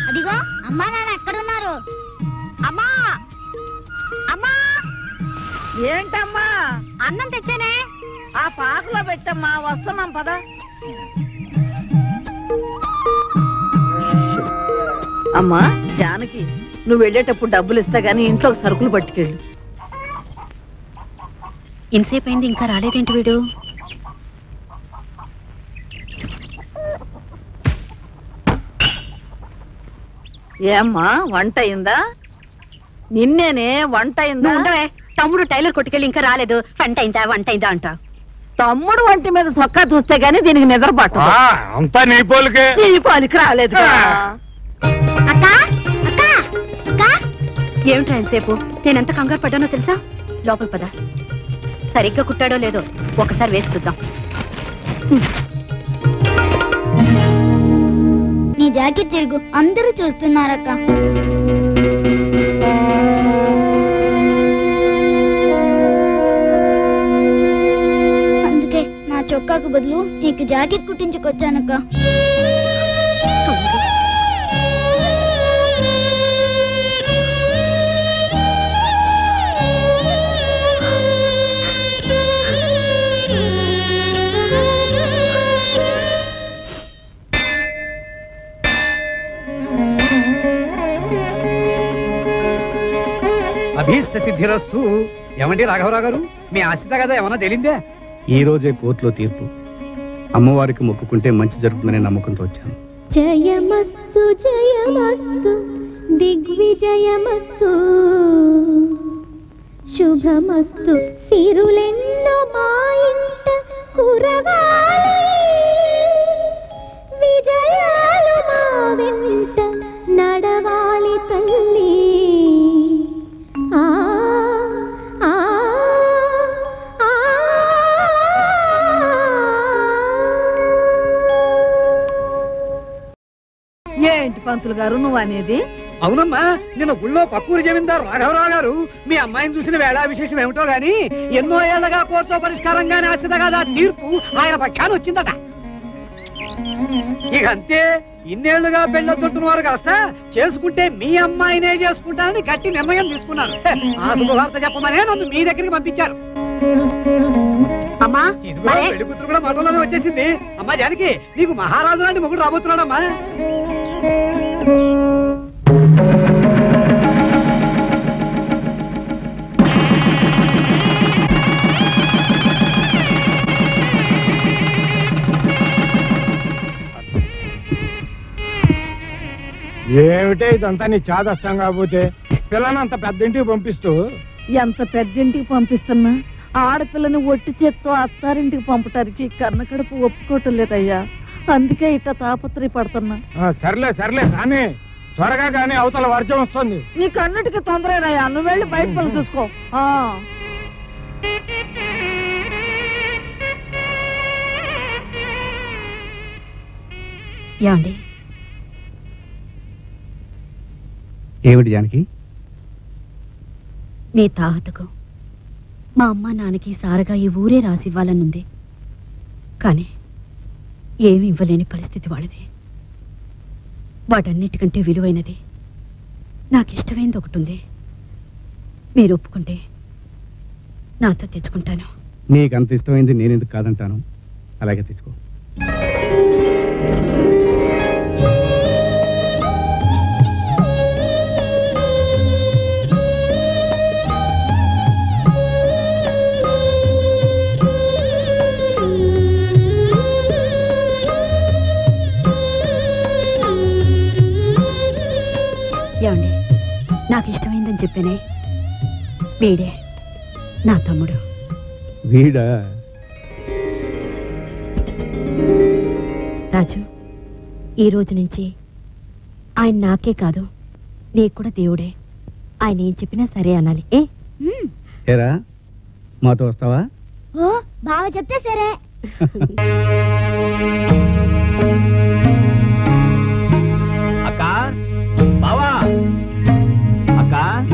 అదిగో అమ్మా నాన్న ఎక్కడున్నారు అమ్మా అమ్మా ఏంటమ్మా అన్నం తెచ్చానే ఆ పాకలో పెట్టమ్మా వస్తున్నాం పద అమ్మా జానకి నువ్వు వెళ్ళేటప్పుడు డబ్బులు ఇస్తా గానీ ఇంట్లోకి సరుకులు పట్టుకెళ్ళు ఇంతసేపు అయింది ఇంకా రాలేదేంటి వీడు ఏమ్మా వంట అయిందా నిన్నేనే వంట అయిందా నువ్వు ఉండవే తమ్ముడు టైలర్ కొట్టుకెళ్ళి ఇంకా రాలేదు వంట అయిందా వంట అయిందా అంట తమ్ముడు వంటి మీద సొక్కా చూస్తే గానీ దీనికి నిద్ర పట్టదు ఆ, అంతా నీ పోలికే ఈ పనికి రాలేదు అక్క అక్క అక్క ఏమిట్రా ఎంతసేపు నేనెంత కంగారు పడ్డానో తెలుసా లోపల పద సరిగ్గా కుట్టాడో లేదో ఒకసారి వేసి చూద్దాం నీ జాకెట్ చెరుగు అందరూ చూస్తున్నారక్క అందుకే నా చొక్కాకు బదులు నీకు జాకెట్ కుట్టించుకొచ్చానక్క అభీష్ట సిద్ధిరస్తు ఏమండి రాఘవరావు గారు మీ ఆశిత కదా ఏమన్నా తెలిందే ఈ రోజే కోర్టులో తీర్పు అమ్మవారికి మొక్కుకుంటే మంచి జరుగుతుందనే నమ్మకంతో వచ్చాను జయమస్తు జయమస్తు దిగ్విజయమస్తు శుభమస్తు సిరులెన్నో మా ఇంట కురవాలి విజయాలు మా వెంట నడవాలి తల్లి ఆ ఆ ఏంటి పంతులు గారు నువ్వు అనేది అవునమ్మా నిన్న గుళ్ళో పక్కూరు జమీందారు రాఘవరావు గారు మీ అమ్మాయిని చూసిన వేళా విశేషం ఏమిటో గాని ఎన్నో ఏళ్లగా కోర్టులో పరిష్కారంగానే ఆశిత కదా తీర్పు ఆయన పక్షాన్ని వచ్చిందట ఇక అంతే ఇన్నేళ్లుగా పెళ్ళొద్దుంటున్న వారు కాస్త చేసుకుంటే మీ అమ్మాయినే చేసుకుంటానని గట్టి నిర్ణయం తీసుకున్నారు ఆ శుభవార్త చెప్పమనే నన్ను మీ దగ్గరికి పంపించారు అమ్మా ఇదిగో మరే. పెళ్లి కూతురు కూడా మాటల్లోనే వచ్చేసింది అమ్మా జానకి నీకు మహారాజు లాంటి మొగుడు రాబోతున్నాడమ్మా ఏమిటే ఇదంతా నీ చాదష్టం కాకపోతే పిల్లనంత పెద్ద ఇంటికి పంపిస్తూ ఎంత పెద్దింటికి పంపిస్తున్నా ఆడపిల్లని ఒట్టి చేత్తో అత్తారింటికి పంపటానికి కన్నకడుపు ఒప్పుకోవటం లేదయ్యా అందుకే ఇట్ట తాపత్రయపడుతున్నా ఆ, సర్లే సర్లే కానీ త్వరగా కానీ అవతల వర్షం వస్తుంది నీకు అన్నిటికీ తొందరయ్యా నువ్వు వెళ్ళి బయట పనులు చూసుకో ఆ. ఏమండి ఏమిటి జానకి మీ తాహతకు మా అమ్మ నాన్నకి సారగా ఈ ఊరే రాసి ఇవ్వాలనుంది కానీ ఏమి ఇవ్వలేని పరిస్థితి వాళ్ళది వాటన్నిటికంటే విలువైనది నాకు ఇష్టమైనది ఒకటి ఉంది మీరు ఒప్పుకుంటే నాతో తెచ్చుకుంటాను నీకు అంత ఇష్టమైంది నేను ఎందుకు కాదంటాను అలాగే తెచ్చుకో ఏమండి నాకు ఇష్టమైందని చెప్పానే వీడే నా తమ్ముడు వీడా రాజు ఈ రోజు నుంచి ఆయన నాకే కాదు నీకు కూడా దేవుడే ఆయన ఏం చెప్పినా సరే అనాలి ఏ ఏరా మాతో వస్తావా ఓ బావ చెప్తే సరే అక్క బావా అక్క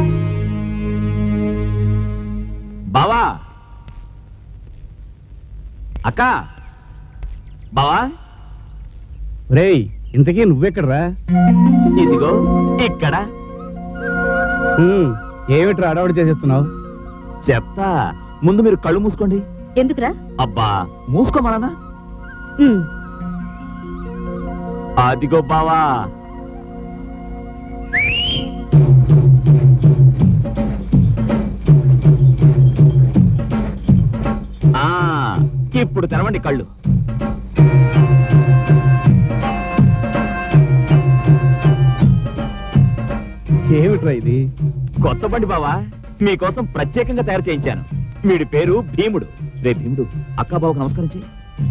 బావా అక్క బావా రేయ్ ఇంతకీ నువ్వెక్కడరా ఇదిగో ఇక్కడ ఉమ్, ఏమిట్రా అడవాడు చేసేస్తున్నావు చెప్తా ముందు మీరు కళ్ళు మూసుకోండి ఎందుకురా అబ్బా మూసుకోమలనా ఉమ్, అదిగో బావా ఆ ఇప్పుడు తెరవండి కళ్ళు ఏమిట్రా ఇది కొత్త బండి బావా మీకోసం ప్రత్యేకంగా తయారు చేయించాను వీడి పేరు భీముడు రే భీముడు అక్క బావకు నమస్కారం చేయి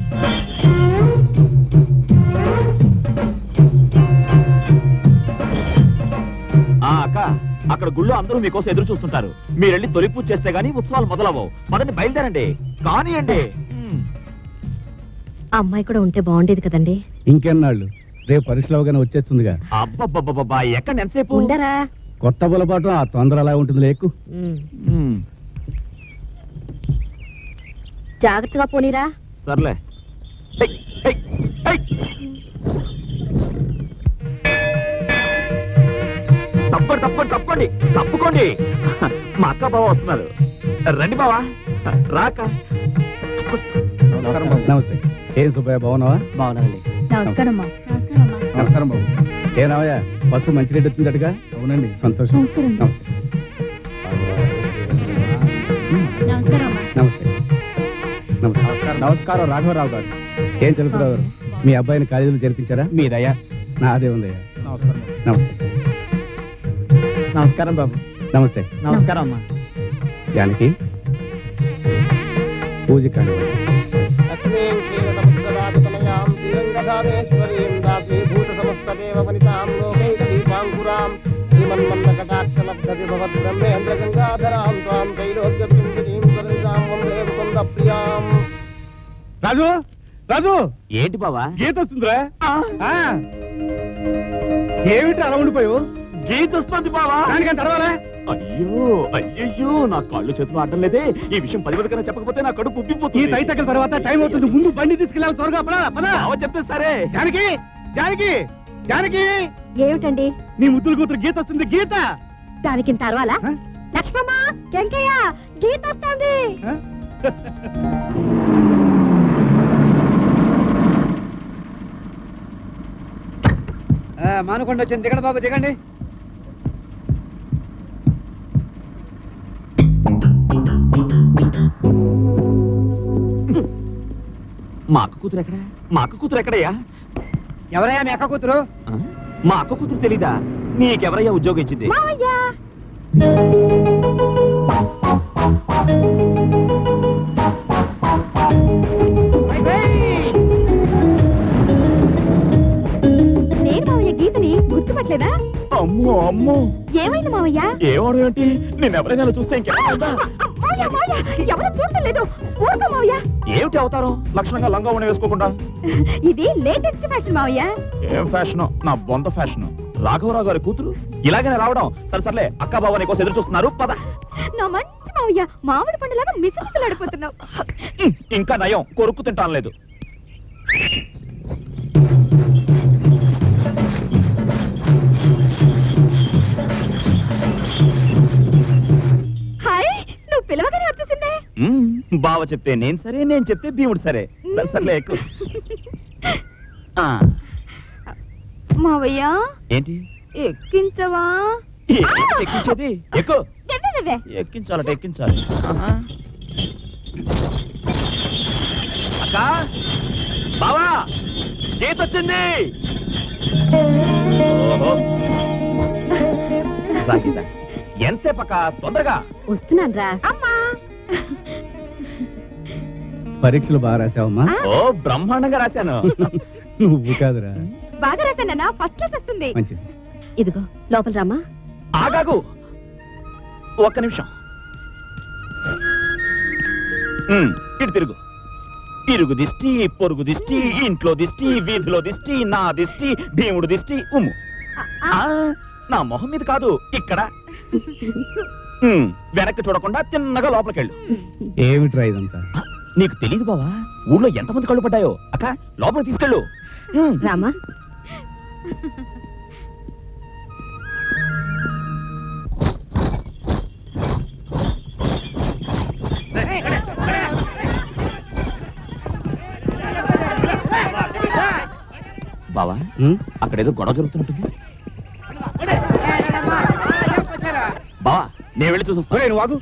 ఆ అక్క అక్కడ గుళ్ళో అందరూ మీకోసం ఎదురు చూస్తుంటారు మీరెళ్ళి తొలి పూజ చేస్తే గానీ ఉత్సవాలు మొదలవవు పదండి బయలుదేరండి కానియండి ఉమ్. ఆ అమ్మాయి కూడా ఉంటే బాగుండేది కదండి ఇంకెన్నాళ్ళు రేపు పరీక్షలు అవగానే వచ్చేస్తుందిగా అబ్బబ్బబ్బబ్బా ఎక్కడ ఎంతసేపు ఉండరా కొత్త బులపాటు ఆ తొందర అలా ఉంటుంది లేకు ఉమ్, ఉమ్, జాగ్రత్తగా పోనీరా సర్లే హై, హై, హై. తప్పండి తప్పండి తప్పండి తప్పుకోండి మా అక్క బావ వస్తున్నారు రండి బావా రాక నమస్తే ఏం సుబ్బయ్య బాగున్నావా బాగున్నానండి నమస్కారం నమస్కారం బాబు ఏ రావయ్య పసుపు మంచి రేటు వచ్చిందటగా అవునండి సంతోషం నమస్తే నమస్కారం నమస్తే నమస్కారం నమస్కారం రాఘవరావు గారు ఏం తెలుపురావు గారు మీ అబ్బాయిని కాలేజీలో చేర్పించారా మీదయ్యా నాదే ఉందయ్యా నమస్తే నమస్కారం బాబు నమస్తే నమస్కారం అమ్మా జానకి పూజ కానీ లక్ష్మీం క్షీరసముద్రరాజతనయాం శ్రీరంగధామేశ్వరీం దాసీభూత సమస్తదేవ వనితాం లోకైకదీపాంకురాం శ్రీమన్మన్నకటాక్షలబ్ధతి భవద్బ్రహ్మేంద్ర గంగాధరాం త్వాం త్రైలోక్యపింజరీం సరితాం వందే ముకుంద ప్రియాం రాజు రాజు ఏంటి బావా గీత వస్తుందిరా ఆ. ఏమిటి అలా ఉండిపోయావు గీత వస్తుంది బావా దానికంత అరవాలా అయ్యో అయ్యయ్యో నా కాళ్ళు చేతులు ఆడటం లేదే ఈ విషయం పది మందికన్నా చెప్పకపోతే నా కడుపు ఈ ఉబ్బిపోతుంది తైతక్కల తర్వాత టైం అవుతుంది ముందు బండి తీసుకెళ్ళాలి త్వరగా పదా పదా బావ చెప్తే సరే జానకి జానకి జానకి ఏమిటండి నీ ముద్దుల కూతురు గీత వస్తుంది గీత దానికి ఇంత అరవాలా హ? లక్ష్మమ్మ వెంకయ్య గీత వస్తుంది మానుకొండ వచ్చింది దిగండి బాబు దిగండి మా అక్క కూతురు ఎక్కడ మా అక్క కూతురు ఎక్కడయ్యా ఎవరయ్యా మీ అక్క కూతురు ఆ? మా అక్క కూతురు తెలీదా నీకెవరయ్యా ఉద్యోగం ఇచ్చింది మావయ్య నేను మావయ్య గీతని గుర్తుపట్టలేదా అమ్మో అమ్మో ఏమైంది మావయ్య ఏమవడం ఏంటి నేను ఎవరైనా ఇలా చూస్తే ఇంకెవరైనా మావయ్య మావయ్య ఎవరు చూడటం లేదు ఊరుకో మావయ్య ఏమిటి అవతారం లక్షణంగా లంగా ఉండి వేసుకోకుండా ఇది లేటెస్ట్ ఫ్యాషన్ మావయ్య ఏం ఫ్యాషన్ నా బొంద ఫ్యాషన్ రాఘవరావు గారి కూతురు ఇలాగనే రావడం సరే సర్లే అక్క బావ నీకోసం ఎదురు చూస్తున్నారు పద నా మంచి మావయ్య మామిడి పండులాగా మిసమిసలాడిపోతున్నావు ఉమ్, ఇంకా నయం కొరుక్కు తింటాను లేదు హాయ్ నువ్వు పిలవగానే వచ్చేసిందే ఉమ్, బావ చెప్తే నేను సరే నేను చెప్తే భీముడు సరే సరే సర్లే ఎక్కు ఆ, మావయ్య ఏంటి ఎక్కించవా ఏంటి ఎక్కించేది ఎక్కు ఎన్నదవే ఎక్కించాలట ఎక్కించాలి ఆహా. అక్క బావా గీత వచ్చింది ఓహో. రా గీత. ఎంతసేపు అక్క తొందరగా వస్తున్నాను రా అమ్మా పరీక్షలు బాగా రాసావమ్మా ఓ బ్రహ్మాండంగా రాశాను నువ్వు కాదురా బాగా రాశానన్నా ఫస్ట్ క్లాస్ వస్తుంది మంచిది ఇదిగో లోపల రామా ఆగాగు ఒక్క నిమిషం ఉమ్, ఇటు తిరుగు ఇరుగు దిష్టి పొరుగు దిష్టి ఇంట్లో దిష్టి వీధిలో దిష్టి నా దిష్టి భీముడు దిష్టి ఉమ్ము ఆ, నా మొహం మీద కాదు ఇక్కడ ఉమ్, వెనక్కి చూడకుండా తిన్నగా లోపలికెళ్ళు ఏమిట్రా ఇదంతా ఆ, నీకు తెలియదు బావా ఊళ్ళో ఎంతమంది కళ్ళు పడ్డాయో అక్క లోపలికి తీసుకెళ్ళు ఉమ్, రామా ఉమ్, అక్కడేదో గొడవ జరుగుతున్నట్టుంది బావా నేను వెళ్ళి చూసొస్తా ఒరేయ్, నువ్వు ఆగు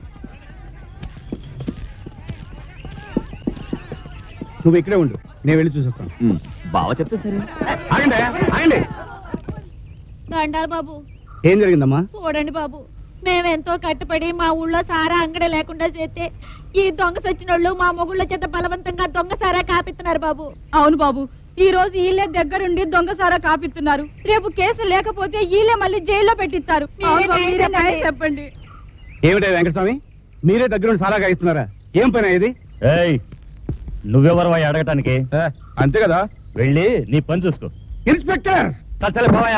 నువ్వు ఇక్కడే ఉండు నేను వెళ్ళి చూసొస్తాను ఉమ్, బావ చెప్తే సరే ఆగండి ఆగండి దండాలు బాబు ఏం జరిగిందమ్మా చూడండి బాబు మేమెంతో కట్టుబడి మా ఊళ్ళో సారా అంగడి లేకుండా చేస్తే ఈ దొంగ సచ్చినోళ్ళు మా మొగుళ్ళ చేత బలవంతంగా దొంగ సారా కాపిస్తున్నారు బాబు అవును బాబు ఈ రోజు వీళ్ళే దగ్గరుండి దొంగ సారా కాపిస్తున్నారు రేపు కేసు లేకపోతే వీళ్ళే మళ్ళీ జైల్లో పెట్టిస్తారు చెప్పండి ఏమిటా వెంకటస్వామి మీరే దగ్గర సారా కాయిస్తున్నారా ఏం పని ఇది ఏయ్ నువ్వెవరు అడగటానికి ఆ, అంతే కదా వెళ్ళి నీ పని చూసుకో ఇన్స్పెక్టర్ చచ్చలే పోవాయా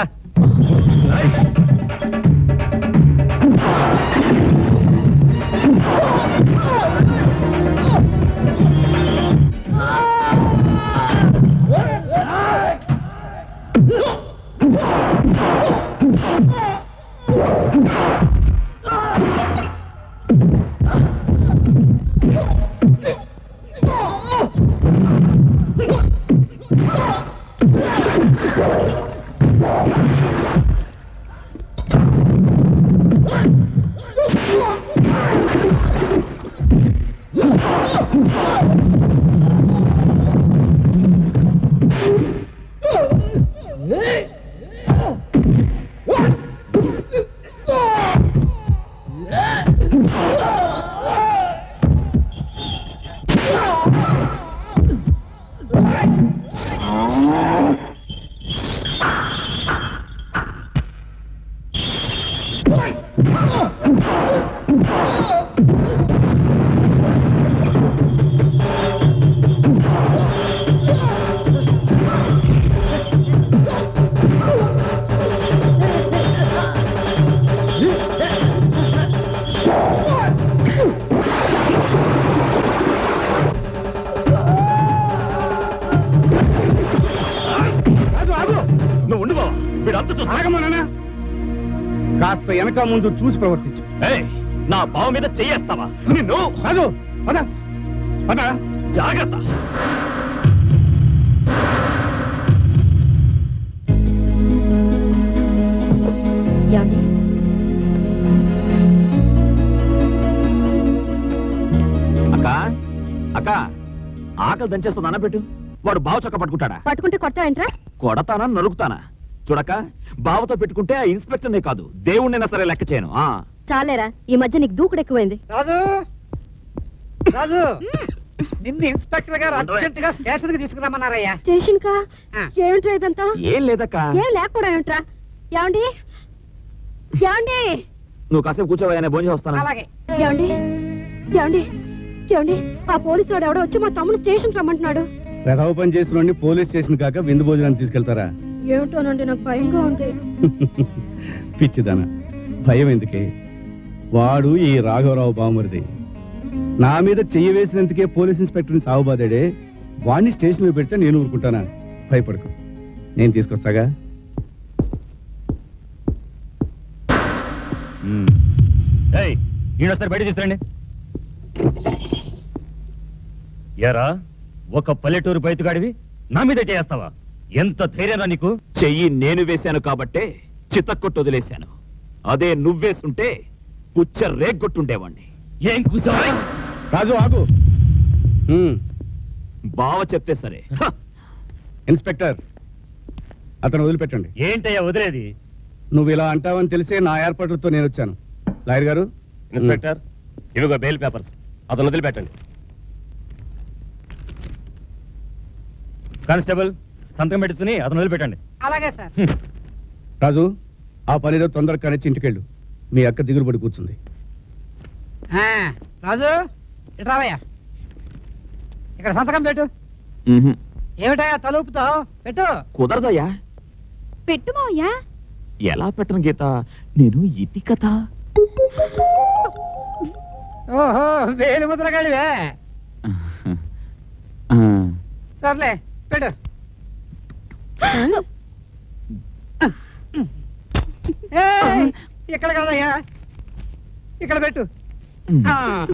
నువ్వు ఉండు బావా వీడు అంత చూస్తా ఆగమన్నా కాస్త వెనక ముందు చూసి ప్రవర్తించు ఏయ్, నా బావ మీద చెయ్యేస్తావా నిన్ను కాదు పద పద జాగ్రత్త అక్క అక్క ఆకలి దంచేస్తుంది అన్నపెట్టు వాడు బావ చక్క పట్టుకుంటాడా పట్టుకుంటే కొడతావేంట్రా కొడతానా నరుకుతానా చూడక బావతో పెట్టుకుంటే ఆ ఇన్స్పెక్టర్నే కాదు దేవుణ్ణైనా సరే లెక్క చేయను ఆ చాలేరా ఈ మధ్య నీకు దూకుడు ఎక్కువైంది రాజు రాజు నిన్ను ఇన్స్పెక్టర్ గారు అర్జెంట్ గా స్టేషన్ కి తీసుకురమ్మన్నారయ్యా స్టేషన్ కా ఆ. ఏమిట్రా ఇదంతా ఏం లేదక్క ఏం లేకపోవడం ఏమిట్రా ఏమండి ఏమండి నువ్వు కాసేపు కూర్చోవా నేను భోజనం వస్తాను అలాగే ఏమండి ఏమండి ఏమండి ఆ పోలీసు వాడు ఎవడో వచ్చి మా తమ్ముడు స్టేషన్ రమ్మంటున్నాడు ప్రథమ పని చేసిన పోలీస్ స్టేషన్ కాక విందు భోజనాన్ని తీసుకెళ్తారా ఏమిటోనండి నాకు భయంగా ఉంది పిచ్చిదన భయం ఎందుకే వాడు ఈ రాఘవరావు బామరిది నా మీద చెయ్యి వేసినందుకే పోలీస్ ఇన్స్పెక్టర్ని సాగుబాదాడే వాడిని స్టేషన్ మీద పెడితే నేను ఊరుకుంటానా భయపడకు నేను తీసుకొస్తాగా ఏయ్ ఈయనొస్తారు బయట తీసుకురండి ఎరా ఒక పల్లెటూరు బయటగాడివి నా మీద చేస్తావా ఎంత ధైర్యం నీకు చెయ్యి నేను వేశాను కాబట్టే చితక్కొట్టు వదిలేశాను అదే నువ్వేసుంటే పుచ్చ రేగ్గొట్టుండేవాణ్ణి ఏం కూసావా రాజు ఆగు హ్మ్, బావ చెప్తే సరే హ! ఇన్స్పెక్టర్ అతను వదిలిపెట్టండి ఏంటయ్యా వదిలేది నువ్వు ఇలా అంటావని తెలిసే నా ఏర్పాట్లతో నేను వచ్చాను లాయర్ గారు ఇన్స్పెక్టర్ ఇవిగో బెయిల్ పేపర్స్ అతను వదిలిపెట్టండి కానిస్టేబుల్ సంతకం పెట్టుకుని అతను వదిలిపెట్టండి అలాగే సార్ రాజు ఆ పనిలో తొందరగా కనిచ్చి ఇంటికెళ్ళు మీ అక్క దిగులు పడి కూర్చుంది ఆ, రాజు ఇటు రావయ్యా ఇక్కడ సంతకం పెట్టు మ్హూ. ఏమిటయ్యా తలుపుతావు పెట్టు కుదరదయ్యా పెట్టు మావయ్యా ఎలా పెట్టను గీత నేను ఇది కదా ఓహో వేలు ముద్రగాడివే సర్లే పెట్టు ఏయ్, ఇక్కడ కాదయ్యా ఇక్కడ పెట్టు ఆ.